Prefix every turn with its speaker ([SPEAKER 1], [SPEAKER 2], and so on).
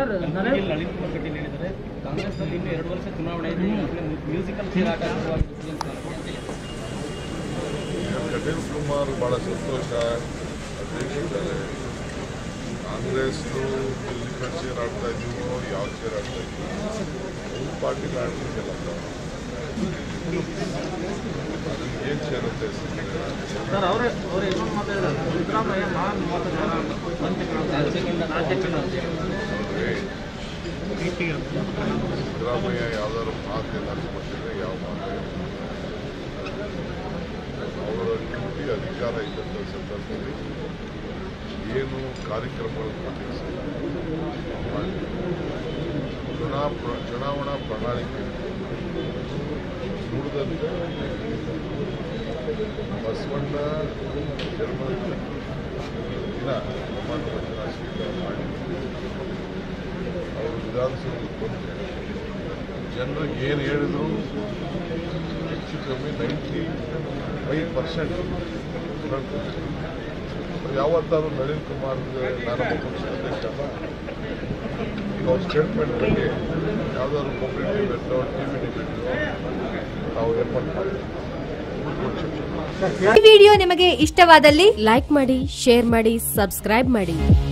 [SPEAKER 1] Sir
[SPEAKER 2] ಇಲ್ಲಿ ಲಲಿತ್ ಕುಮಾರ್ ಕಟೀಲ್ ಹೇಳಿದ್ದಾರೆ ಕಾಂಗ್ರೆಸ್ನಲ್ಲಿ ಇನ್ನು ಎರಡು ವರ್ಷ ಚುನಾವಣೆ ಇದೆ ಈಗಾಗಲೇ ಮ್ಯೂಸಿಕಲ್ ಚೇರ್ ಆಟ ಶುರುವಾಗಿದೆ ಸಿಎಂ ಸ್ಥಾನಕ್ಕೆ.
[SPEAKER 3] ಕಟೀಲ್ ಕುಮಾರ್ ಭಾಳ ಸಂತೋಷ ಅಧ್ಯಕ್ಷರಿದ್ದಾರೆ ಕಾಂಗ್ರೆಸ್ನು ಮ್ಯೂಸಿಕಲ್ ಚೇರ್ ಆಡ್ತಾ ಇದ್ದೀವೋ ಯಾವ ಚೇರ್ ಆಡ್ತಾ ಇದ್ದೀವೋ ಒಂದು ಪಾರ್ಟಿಗೆ ಆಡ್ತಿದ್ದಲ್ಲ ಏನು ಚೇರ್ ಅಂತ ಹೆಸರಿದೆ
[SPEAKER 1] ಸರ್ ಅವರೇ ಅವ್ರು ಇನ್ನೊಂದು ಮಾತಾಡಿದ್ದಾರೆ ಸಿದ್ದರಾಮಯ್ಯ ಮಹಾನ್ ಮಾತನಾಡ
[SPEAKER 2] ರಾಜಕೀಯ ರಾಜಕೀಯ
[SPEAKER 3] ಸಿದ್ದರಾಮಯ್ಯ ಯಾವ್ದಾದ್ರು ಮಾತು ಏನಾದ್ರು ಕೊಟ್ಟಿದ್ರೆ ಯಾವ ಮಾತು ಅವರ ಡ್ಯೂಟಿ ಅಧಿಕಾರ ಇದ್ದಂಥ ಸಂದರ್ಭದಲ್ಲಿ ಏನು ಕಾರ್ಯಕ್ರಮಗಳನ್ನು ಮಾಡಿ ಚುನಾ ಪ್ರ- ಚುನಾವಣಾ ಪ್ರಣಾಳಿಕೆ ನುಡಿದಂತೆ ಬಸವಣ್ಣ ಜನ್ಮ ದಿನ ಪ್ರಮಾಣ ವಚನ ಸ್ವೀಕಾರ ಮಾಡಿ ಅವರು ವಿಧಾನಸೌಧಕ್ಕೆ ಬಂದರೆ ಜನರಿಗೆ ಏನು ಹೇಳಿದ್ರು ಹೆಚ್ಚು ಕಮ್ಮಿ ನೈಂಟಿ ಫೈವ್ ಪರ್ಸೆಂಟ್ ಯಾವತ್ತಾದ್ರೂ ನಳಿನ್ ಕುಮಾರ್ ನಾನೊಬ್ಬ ಪಕ್ಷದ ಅಧ್ಯಕ್ಷ ಅಲ್ಲ ಈಗ ಅವ್ರ ಸ್ಟೇಟ್ಮೆಂಟ್ ಬಗ್ಗೆ ಯಾವುದಾದ್ರು ಪಬ್ಲಿಕ್ ಡಿಬೇಟೋ ಟಿ ವಿ ಡಿಬೇಟೋ ನಾವು ಏರ್ಪಾಡು ಮಾಡಿದ್ವಿ
[SPEAKER 4] ಈ ವಿಡಿಯೋ ನಿಮಗೆ ಇಷ್ಟವಾದಲ್ಲಿ ಲೈಕ್ ಮಾಡಿ ಶೇರ್ ಮಾಡಿ ಸಬ್ಸ್ಕ್ರೈಬ್ ಮಾಡಿ